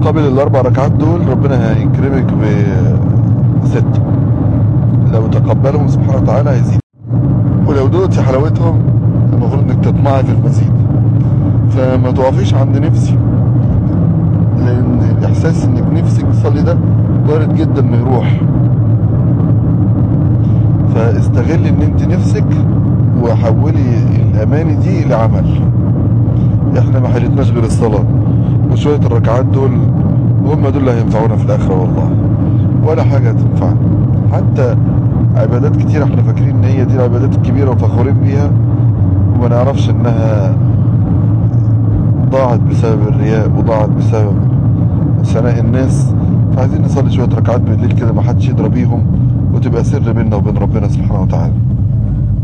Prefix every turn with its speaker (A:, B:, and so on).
A: مقابل الاربع ركعات دول ربنا هيكرمك بستة لو تقبلهم سبحانه وتعالى هيزيد ولو دولت حلاوتهم المفروض انك تطمعي في المزيد فما تقفيش عند نفسي لان الاحساس انك نفسك تصلي ده وارد جدا انه يروح فاستغلي ان انت نفسك وحولي الاماني دي لعمل احنا ما حيلتناش غير الصلاة وشوية الركعات دول هم دول اللي هينفعونا في الاخرة والله ولا حاجة هتنفعنا حتى عبادات كتير احنا فاكرين ان هي دي العبادات الكبيرة وفخورين بيها وما نعرفش انها ضاعت بسبب الرياء وضاعت بسبب ثناء الناس فعايزين نصلي شوية ركعات بالليل كده ما حدش يضرب بيهم وتبقى سر بيننا وبين ربنا سبحانه وتعالى